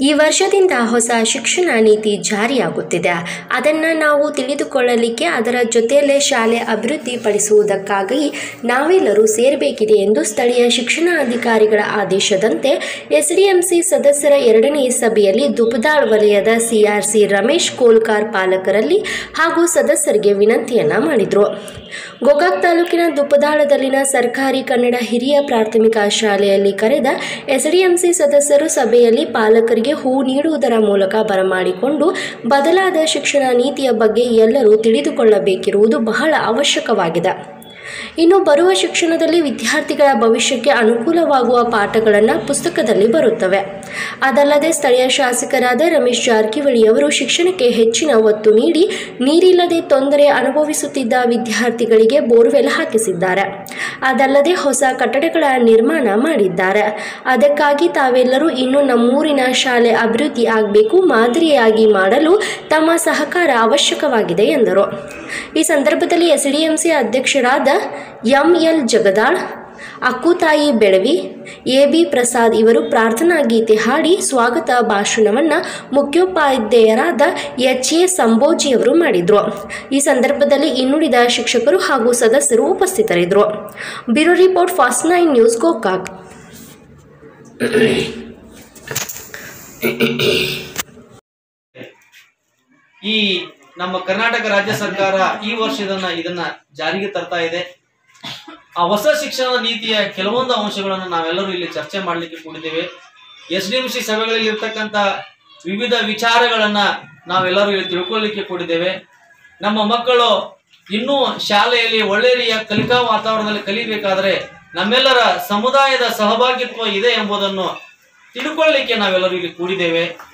ಈ ವರ್ಷದಿಂದ ಹೊಸ ಶಿಕ್ಷಣ ನೀತಿ ಜಾರಿಯಾಗುತ್ತಿದೆ ಅದನ್ನು ನಾವು ತಿಳಿದುಕೊಳ್ಳಲಿಕ್ಕೆ ಅದರ ಜೊತೆಯಲ್ಲೇ ಶಾಲೆ ಅಭಿವೃದ್ಧಿಪಡಿಸುವುದಕ್ಕಾಗಿ ನಾವೆಲ್ಲರೂ ಸೇರಬೇಕಿದೆ ಎಂದು ಸ್ಥಳೀಯ ಶಿಕ್ಷಣಾಧಿಕಾರಿಗಳ ಆದೇಶದಂತೆ ಎಸ್ಡಿಎಂಸಿ ಸದಸ್ಯರ ಎರಡನೇ ಸಭೆಯಲ್ಲಿ ದುಪದಾಳ್ ವಲಯದ ಸಿಆರ್ಸಿ ರಮೇಶ್ ಕೋಲ್ಕಾರ್ ಪಾಲಕರಲ್ಲಿ ಹಾಗೂ ಸದಸ್ಯರಿಗೆ ವಿನಂತಿಯನ್ನ ಮಾಡಿದರು ಗೋಕಾಕ್ ತಾಲೂಕಿನ ದುಪ್ಪದಾಳದಲ್ಲಿನ ಸರ್ಕಾರಿ ಕನ್ನಡ ಹಿರಿಯ ಪ್ರಾಥಮಿಕ ಶಾಲೆಯಲ್ಲಿ ಕರೆದ ಎಸ್ಡಿಎಂಸಿ ಸದಸ್ಯರು ಸಭೆಯಲ್ಲಿ ಪಾಲಕರಿಗೆ ಹೂ ನೀಡುವುದರ ಮೂಲಕ ಬರಮಾಡಿಕೊಂಡು ಬದಲಾದ ಶಿಕ್ಷಣ ನೀತಿಯ ಬಗ್ಗೆ ಎಲ್ಲರೂ ತಿಳಿದುಕೊಳ್ಳಬೇಕಿರುವುದು ಬಹಳ ಅವಶ್ಯಕವಾಗಿದೆ ಇನ್ನು ಬರುವ ಶಿಕ್ಷಣದಲ್ಲಿ ವಿದ್ಯಾರ್ಥಿಗಳ ಭವಿಷ್ಯಕ್ಕೆ ಅನುಕೂಲವಾಗುವ ಪಾಠಗಳನ್ನು ಪುಸ್ತಕದಲ್ಲಿ ಬರುತ್ತವೆ ಅದಲ್ಲದೆ ಸ್ಥಳೀಯ ಶಾಸಕರಾದ ರಮೇಶ್ ಜಾರಕಿಹೊಳಿ ಅವರು ಶಿಕ್ಷಣಕ್ಕೆ ಹೆಚ್ಚಿನ ಒತ್ತು ನೀಡಿ ನೀರಿಲ್ಲದೆ ತೊಂದರೆ ಅನುಭವಿಸುತ್ತಿದ್ದ ವಿದ್ಯಾರ್ಥಿಗಳಿಗೆ ಬೋರ್ವೆಲ್ ಹಾಕಿಸಿದ್ದಾರೆ ಅದಲ್ಲದೆ ಹೊಸ ಕಟ್ಟಡಗಳ ನಿರ್ಮಾಣ ಮಾಡಿದ್ದಾರೆ ಅದಕ್ಕಾಗಿ ತಾವೆಲ್ಲರೂ ಇನ್ನು ನಮ್ಮೂರಿನ ಶಾಲೆ ಅಭಿವೃದ್ಧಿ ಆಗಬೇಕು ಮಾದರಿಯಾಗಿ ಮಾಡಲು ತಮ್ಮ ಸಹಕಾರ ಅವಶ್ಯಕವಾಗಿದೆ ಎಂದರು ಈ ಸಂದರ್ಭದಲ್ಲಿ ಎಸ್ಡಿಎಂಸಿ ಅಧ್ಯಕ್ಷರಾದ M L Jagadal Akkutai Belavi A B Prasad ಇವರು ಪ್ರಾರ್ಥನಾ ಗೀತೆ ಹಾಡಿ ಸ್ವಾಗತ ಭಾಷಣವನ್ನು ಮುಖ್ಯೋಪಾಧ್ಯಾಯರಾದ ಎಚ್ ಎ ಸಂಬೋಜಿಯವರು ಮಾಡಿದರು ಈ ಸಂದರ್ಭದಲ್ಲಿ ಇನ್ನುಳಿದ ಶಿಕ್ಷಕರು ಹಾಗೂ ಸದಸ್ಯರು ಉಪಸ್ಥಿತರಿದ್ದರು bureau report fast nine news Gokak ಈ ನಮ್ಮ ಕರ್ನಾಟಕ ರಾಜ್ಯ ಸರ್ಕಾರ ಈ ವರ್ಷ ಇದನ್ನ ಇದನ್ನ ಜಾರಿಗೆ ತರ್ತಾ ಇದೆ ಆ ಹೊಸ ಶಿಕ್ಷಣ ನೀತಿಯ ಕೆಲವೊಂದು ಅಂಶಗಳನ್ನು ನಾವೆಲ್ಲರೂ ಇಲ್ಲಿ ಚರ್ಚೆ ಮಾಡಲಿಕ್ಕೆ ಕೂಡಿದ್ದೇವೆ ಎಸ್ ಡಿ ಎಂ ಸಿ ಸಭೆಗಳಲ್ಲಿ ಇರ್ತಕ್ಕಂಥ ವಿವಿಧ ವಿಚಾರಗಳನ್ನ ನಾವೆಲ್ಲರೂ ಇಲ್ಲಿ ತಿಳ್ಕೊಳ್ಳಿಕ್ಕೆ ಕೂಡಿದ್ದೇವೆ ನಮ್ಮ ಮಕ್ಕಳು ಇನ್ನೂ ಶಾಲೆಯಲ್ಲಿ ಒಳ್ಳೆಯ ರೀತಿಯ ಕಲಿಕಾ ವಾತಾವರಣದಲ್ಲಿ ಕಲಿಬೇಕಾದ್ರೆ ನಮ್ಮೆಲ್ಲರ ಸಮುದಾಯದ ಸಹಭಾಗಿತ್ವ ಇದೆ ಎಂಬುದನ್ನು ತಿಳ್ಕೊಳ್ಳಿಕ್ಕೆ ನಾವೆಲ್ಲರೂ ಇಲ್ಲಿ ಕೂಡಿದ್ದೇವೆ